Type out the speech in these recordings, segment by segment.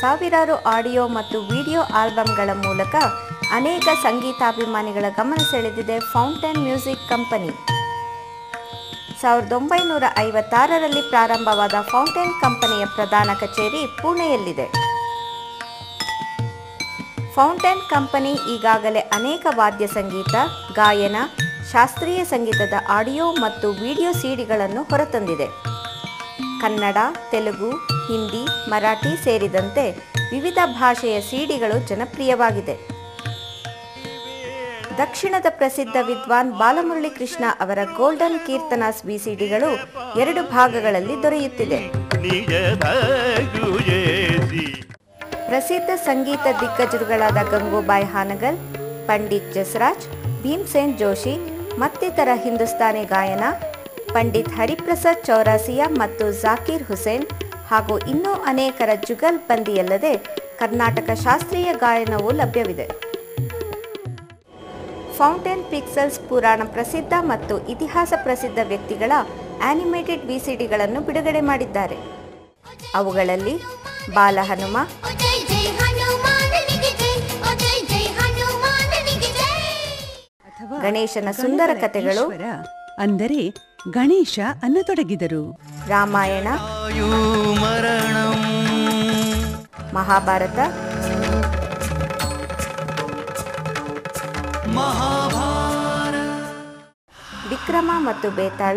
ಸಾವಿರಾರು ಆಡಿಯೋ ಮತ್ತು ವಿಡಿಯೋ ಆಲ್ಬಂಗಳ ಮೂಲಕ ಅನೇಕ ಸಂಗೀತಾಭಿಮಾನಿಗಳ ಗಮನ ಸೆಳೆದಿದೆ ಫೌಂಟೇನ್ ಮ್ಯೂಸಿಕ್ ಕಂಪನಿ ಸಾವಿರದ ಒಂಬೈನೂರ ಐವತ್ತಾರರಲ್ಲಿ ಪ್ರಾರಂಭವಾದ ಫೌಂಟೇನ್ ಕಂಪನಿಯ ಪ್ರಧಾನ ಕಚೇರಿ ಪುಣೆಯಲ್ಲಿದೆ ಫೌಂಟೇನ್ ಕಂಪನಿ ಈಗಾಗಲೇ ಅನೇಕ ವಾದ್ಯ ಸಂಗೀತ ಗಾಯನ ಶಾಸ್ತ್ರೀಯ ಸಂಗೀತದ ಆಡಿಯೋ ಮತ್ತು ವಿಡಿಯೋ ಸಿಡಿಗಳನ್ನು ಹೊರತಂದಿದೆ ಕನ್ನಡ ತೆಲುಗು ಹಿಂದಿ ಮರಾಠಿ ಸೇರಿದಂತೆ ವಿವಿಧ ಭಾಷೆಯ ಸಿಡಿಗಳು ಜನಪ್ರಿಯವಾಗಿದೆ ದಕ್ಷಿಣದ ಪ್ರಸಿದ್ಧ ವಿದ್ವಾನ್ ಬಾಲಮುರಳಿ ಕೃಷ್ಣ ಅವರ ಗೋಲ್ಡನ್ ಕೀರ್ತನಾಸ್ ವಿಸಿಡಿಗಳು ಎರಡು ಭಾಗಗಳಲ್ಲಿ ದೊರೆಯುತ್ತಿದೆ ನಿಜದಗುಯೇಸಿ ಪ್ರಸಿದ್ಧ ಸಂಗೀತ ದಿಗ್ಗಜರುಗಳಾದ ಗಂಗೂಬಾಯಿ ಹಾನಗಲ್ ಪಂಡಿತ್ ಜಸರಾಜ್ ಭೀಮ್ಸೇನ್ ಜೋಶಿ ಮತ್ತಿತರ ಹಿಂದೂಸ್ತಾನಿ ಗಾಯನ ಪಂಡಿತ್ ಹರಿಪ್ರಸಾದ್ ಚೌರಾಸಿಯಾ ಮತ್ತು ಜಾಕೀರ್ ಹುಸೇನ್ ಹಾಗೂ ಇನ್ನೂ ಅನೇಕರ ಜುಗಲ್ ಬಂದಿಯಲ್ಲದೆ ಕರ್ನಾಟಕ ಶಾಸ್ತ್ರೀಯ ಗಾಯನವೂ ಲಭ್ಯವಿದೆ ಫೌಂಟೇನ್ ಪಿಕ್ಸಲ್ಸ್ ಪುರಾಣ ಪ್ರಸಿದ್ಧ ಮತ್ತು ಇತಿಹಾಸ ಪ್ರಸಿದ್ಧ ವ್ಯಕ್ತಿಗಳ ಆನಿಮೇಟೆಡ್ ವಿಸಿಡಿಗಳನ್ನು ಬಿಡುಗಡೆ ಮಾಡಿದ್ದಾರೆ ಅವುಗಳಲ್ಲಿ ಬಾಲಹನುಮ ओ जय जय हनुमानನಿಗೆ ಜೈ ಓ ಜೈ ಜೈ ಹನುಮಾನನಿಗೆ ಜೈ ಅಥವಾ ಗಣೇಶನ ಸುಂದರ ಗಣಗಳ ಕಥೆಗಳು ಈಶ್ವರ ಅಂದರೆ ಗಣೇಶ ಅನ್ನತೊಡಗಿದರು ರಾಮಾಯಣ ಆಯು ಮರಣಂ ಮಹಾಭಾರತ ವಿಕ್ರಮ ಮತ್ತು ಬೇತಾಳ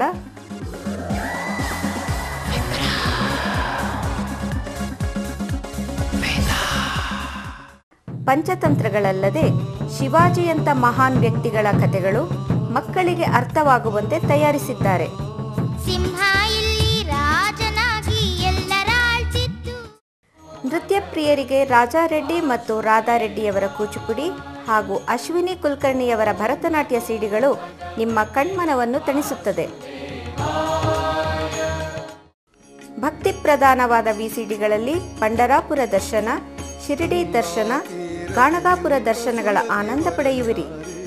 ಪಂಚತಂತ್ರಗಳಲ್ಲದೆ ಶಿವಾಜಿಯಂಥ ಮಹಾನ್ ವ್ಯಕ್ತಿಗಳ ಕಥೆಗಳು ಮಕ್ಕಳಿಗೆ ಅರ್ಥವಾಗುವಂತೆ ತಯಾರಿಸಿದ್ದಾರೆ ಸಿಂಹ ಇಲ್ಲಿ ರಾಜನಾಗಿ ಎಲ್ಲರ ಆಳ್ತಿತ್ತು ನೃತ್ಯ ಪ್ರಿಯರಿಗೆ ರಾಜಾರೆಡ್ಡಿ ಮತ್ತು ರಾಧಾರೆಡ್ಡಿಯವರ ಕೂಚುಪುಡಿ ಹಾಗೂ ಅಶ್ವಿನಿ ಕುಲಕರ್ಣಿಯವರ ಭರತನಾಟ್ಯ ಸಿಡಿಗಳು ನಿಮ್ಮ ಕಣ್ಮನವನ್ನು ತಣಿಸುತ್ತದೆ ಭಕ್ತಿ ಪ್ರಧಾನವಾದ ವಿಸಿಡಿಗಳಲ್ಲಿ ಪಂಡರಾಪುರ ದರ್ಶನ ಶಿರಡಿ ದರ್ಶನ ಗಾಣಗಾಪುರ ದರ್ಶನಗಳ ಆನಂದ ಪಡೆಯುವಿರಿ